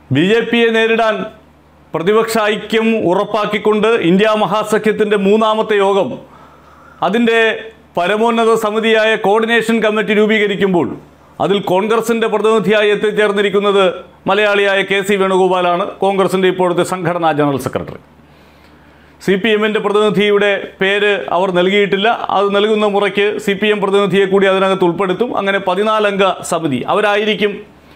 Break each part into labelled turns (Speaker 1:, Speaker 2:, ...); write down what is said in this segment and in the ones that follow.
Speaker 1: B J പിയെ നേരിടാൻ പ്രതിപക്ഷ ഐക്യം ഉറപ്പാക്കിക്കൊണ്ട് ഇന്ത്യ മഹാസഖ്യത്തിൻ്റെ മൂന്നാമത്തെ യോഗം അതിൻ്റെ പരമോന്നത സമിതിയായ കോർഡിനേഷൻ കമ്മിറ്റി രൂപീകരിക്കുമ്പോൾ അതിൽ കോൺഗ്രസിൻ്റെ പ്രതിനിധിയായി എത്തിച്ചേർന്നിരിക്കുന്നത് മലയാളിയായ കെ സി വേണുഗോപാലാണ് കോൺഗ്രസിൻ്റെ ഇപ്പോഴത്തെ സംഘടനാ ജനറൽ സെക്രട്ടറി സി പി എമ്മിൻ്റെ പ്രതിനിധിയുടെ പേര് അവർ നൽകിയിട്ടില്ല അത് നൽകുന്ന മുറയ്ക്ക് സി പി എം പ്രതിനിധിയെ കൂടി അതിനകത്ത് ഉൾപ്പെടുത്തും അങ്ങനെ പതിനാലംഗ സമിതി അവരായിരിക്കും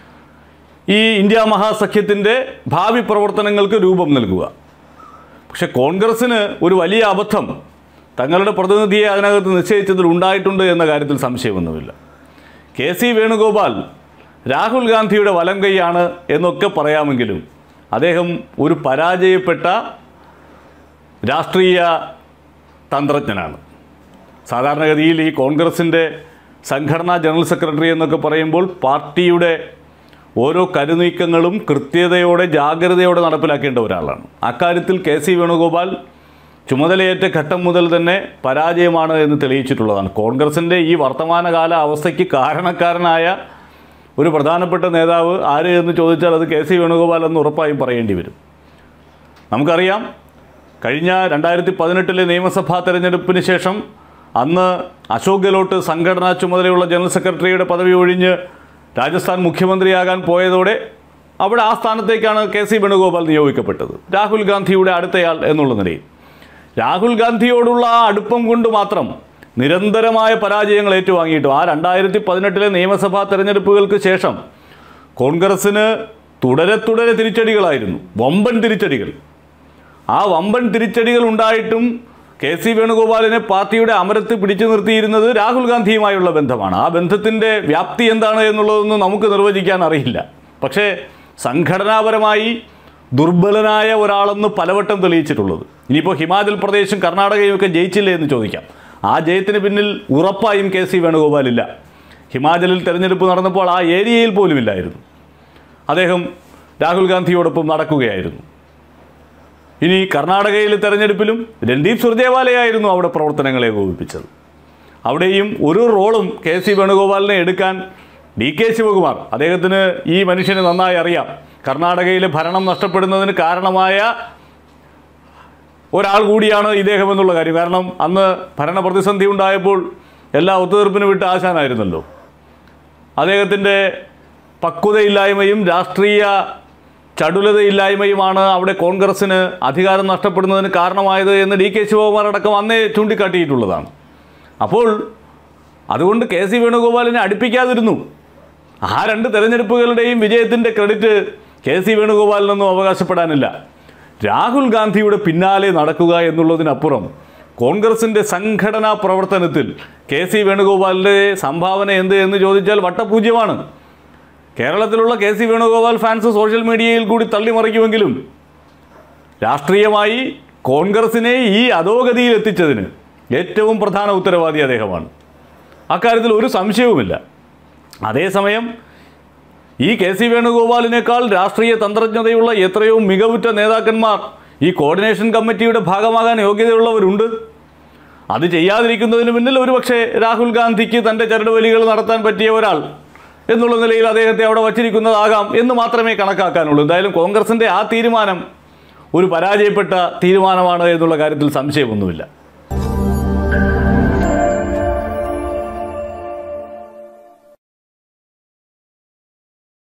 Speaker 1: ഈ ഇന്ത്യ മഹാസഖ്യത്തിൻ്റെ ഭാവി പ്രവർത്തനങ്ങൾക്ക് രൂപം നൽകുക പക്ഷെ കോൺഗ്രസ്സിന് ഒരു വലിയ അബദ്ധം തങ്ങളുടെ പ്രതിനിധിയെ അതിനകത്ത് നിശ്ചയിച്ചതിൽ ഉണ്ടായിട്ടുണ്ട് എന്ന കാര്യത്തിൽ സംശയമൊന്നുമില്ല കെ സി വേണുഗോപാൽ രാഹുൽ ഗാന്ധിയുടെ വലം കൈയാണ് എന്നൊക്കെ പറയാമെങ്കിലും അദ്ദേഹം ഒരു പരാജയപ്പെട്ട രാഷ്ട്രീയ തന്ത്രജ്ഞനാണ് സാധാരണഗതിയിൽ ഈ കോൺഗ്രസിൻ്റെ സംഘടനാ ജനറൽ സെക്രട്ടറി എന്നൊക്കെ പറയുമ്പോൾ പാർട്ടിയുടെ ഓരോ കരുനീക്കങ്ങളും കൃത്യതയോടെ ജാഗ്രതയോടെ നടപ്പിലാക്കേണ്ട ഒരാളാണ് അക്കാര്യത്തിൽ കെ സി വേണുഗോപാൽ ചുമതലയേറ്റ ഘട്ടം മുതൽ തന്നെ പരാജയമാണ് എന്ന് തെളിയിച്ചിട്ടുള്ളതാണ് കോൺഗ്രസിൻ്റെ ഈ വർത്തമാനകാല അവസ്ഥയ്ക്ക് കാരണക്കാരനായ ഒരു പ്രധാനപ്പെട്ട നേതാവ് ആര് എന്ന് ചോദിച്ചാൽ അത് കെ സി വേണുഗോപാൽ എന്ന് ഉറപ്പായും പറയേണ്ടി വരും നമുക്കറിയാം കഴിഞ്ഞ രണ്ടായിരത്തി പതിനെട്ടിലെ നിയമസഭാ തെരഞ്ഞെടുപ്പിന് ശേഷം അന്ന് അശോക് ഗെഹ്ലോട്ട് സംഘടനാ ചുമതലയുള്ള ജനറൽ സെക്രട്ടറിയുടെ പദവി ഒഴിഞ്ഞ് രാജസ്ഥാൻ മുഖ്യമന്ത്രിയാകാൻ പോയതോടെ അവിടെ ആ സ്ഥാനത്തേക്കാണ് കെ സി വേണുഗോപാൽ നിയോഗിക്കപ്പെട്ടത് രാഹുൽ ഗാന്ധിയുടെ അടുത്തയാൾ എന്നുള്ള നിലയിൽ രാഹുൽ ഗാന്ധിയോടുള്ള ആ അടുപ്പം കൊണ്ട് മാത്രം നിരന്തരമായ പരാജയങ്ങൾ ഏറ്റുവാങ്ങിയിട്ടും ആ രണ്ടായിരത്തി പതിനെട്ടിലെ നിയമസഭാ തെരഞ്ഞെടുപ്പുകൾക്ക് ശേഷം കോൺഗ്രസ്സിന് തുടരെ തുടരെ തിരിച്ചടികളായിരുന്നു വമ്പൻ തിരിച്ചടികൾ ആ വമ്പൻ തിരിച്ചടികൾ ഉണ്ടായിട്ടും കെ സി വേണുഗോപാലിനെ പാർട്ടിയുടെ അമരത്ത് പിടിച്ചു നിർത്തിയിരുന്നത് രാഹുൽ ഗാന്ധിയുമായുള്ള ബന്ധമാണ് ആ ബന്ധത്തിൻ്റെ വ്യാപ്തി എന്താണ് എന്നുള്ളതൊന്നും നമുക്ക് നിർവചിക്കാൻ അറിയില്ല പക്ഷേ സംഘടനാപരമായി ദുർബലനായ ഒരാളെന്ന് പലവട്ടം തെളിയിച്ചിട്ടുള്ളത് ഇനിയിപ്പോൾ ഹിമാചൽ പ്രദേശും കർണാടകയും ഒക്കെ ജയിച്ചില്ലേ എന്ന് ചോദിക്കാം ആ ജയത്തിന് പിന്നിൽ ഉറപ്പായും കെ സി വേണുഗോപാലില്ല ഹിമാചലിൽ തെരഞ്ഞെടുപ്പ് നടന്നപ്പോൾ ആ ഏരിയയിൽ പോലുമില്ലായിരുന്നു അദ്ദേഹം രാഹുൽ ഗാന്ധിയോടൊപ്പം നടക്കുകയായിരുന്നു ഇനി കർണാടകയിലെ തെരഞ്ഞെടുപ്പിലും രൺദീപ് സുർജേവാലയായിരുന്നു അവിടെ പ്രവർത്തനങ്ങളെ ഏകോപിപ്പിച്ചത് അവിടെയും ഒരു റോളും കെ സി വേണുഗോപാലിനെ എടുക്കാൻ ഡി കെ ശിവകുമാർ അദ്ദേഹത്തിന് ഈ മനുഷ്യനെ നന്നായി അറിയാം കർണാടകയിലെ ഭരണം നഷ്ടപ്പെടുന്നതിന് കാരണമായ ഒരാൾ കൂടിയാണ് ഇദ്ദേഹം എന്നുള്ള കാര്യം കാരണം അന്ന് ഭരണ പ്രതിസന്ധി ഉണ്ടായപ്പോൾ എല്ലാ ഒത്തുതീർപ്പിനും വിട്ട് ആശാനായിരുന്നല്ലോ അദ്ദേഹത്തിൻ്റെ പക്വതയില്ലായ്മയും രാഷ്ട്രീയ ചടുലതയില്ലായ്മയുമാണ് അവിടെ കോൺഗ്രസ്സിന് അധികാരം നഷ്ടപ്പെടുന്നതിന് കാരണമായത് എന്ന് ഡി കെ ശിവകുമാർ അടക്കം അന്നേ ചൂണ്ടിക്കാട്ടിയിട്ടുള്ളതാണ് അപ്പോൾ അതുകൊണ്ട് കെ സി വേണുഗോപാലിനെ അടുപ്പിക്കാതിരുന്നു ആ രണ്ട് തെരഞ്ഞെടുപ്പുകളുടെയും വിജയത്തിൻ്റെ ക്രെഡിറ്റ് കെ സി വേണുഗോപാലിനൊന്നും അവകാശപ്പെടാനില്ല രാഹുൽ ഗാന്ധിയുടെ പിന്നാലെ നടക്കുക എന്നുള്ളതിനപ്പുറം കോൺഗ്രസിൻ്റെ സംഘടനാ പ്രവർത്തനത്തിൽ കെ സി വേണുഗോപാലിൻ്റെ സംഭാവന എന്ത് എന്ന് ചോദിച്ചാൽ വട്ടപൂജ്യമാണ് കേരളത്തിലുള്ള K C Venugopal fans social മീഡിയയിൽ കൂടി തള്ളിമറിക്കുമെങ്കിലും രാഷ്ട്രീയമായി കോൺഗ്രസിനെ ഈ അധോഗതിയിൽ എത്തിച്ചതിന് ഏറ്റവും പ്രധാന ഉത്തരവാദി അദ്ദേഹമാണ് അക്കാര്യത്തിൽ ഒരു സംശയവുമില്ല അതേസമയം ഈ കെ സി വേണുഗോപാലിനേക്കാൾ രാഷ്ട്രീയ തന്ത്രജ്ഞതയുള്ള എത്രയോ മികവുറ്റ നേതാക്കന്മാർ ഈ കോർഡിനേഷൻ കമ്മിറ്റിയുടെ ഭാഗമാകാൻ യോഗ്യതയുള്ളവരുണ്ട് അത് ചെയ്യാതിരിക്കുന്നതിന് പിന്നിൽ ഒരുപക്ഷെ രാഹുൽ ഗാന്ധിക്ക് തൻ്റെ ചരടുവലികൾ നടത്താൻ പറ്റിയ ഒരാൾ എന്നുള്ള നിലയിൽ അദ്ദേഹത്തെ അവിടെ വച്ചിരിക്കുന്നതാകാം എന്ന് മാത്രമേ കണക്കാക്കാനുള്ളൂ എന്തായാലും കോൺഗ്രസിൻ്റെ ആ തീരുമാനം ഒരു പരാജയപ്പെട്ട തീരുമാനമാണ് എന്നുള്ള കാര്യത്തിൽ സംശയമൊന്നുമില്ല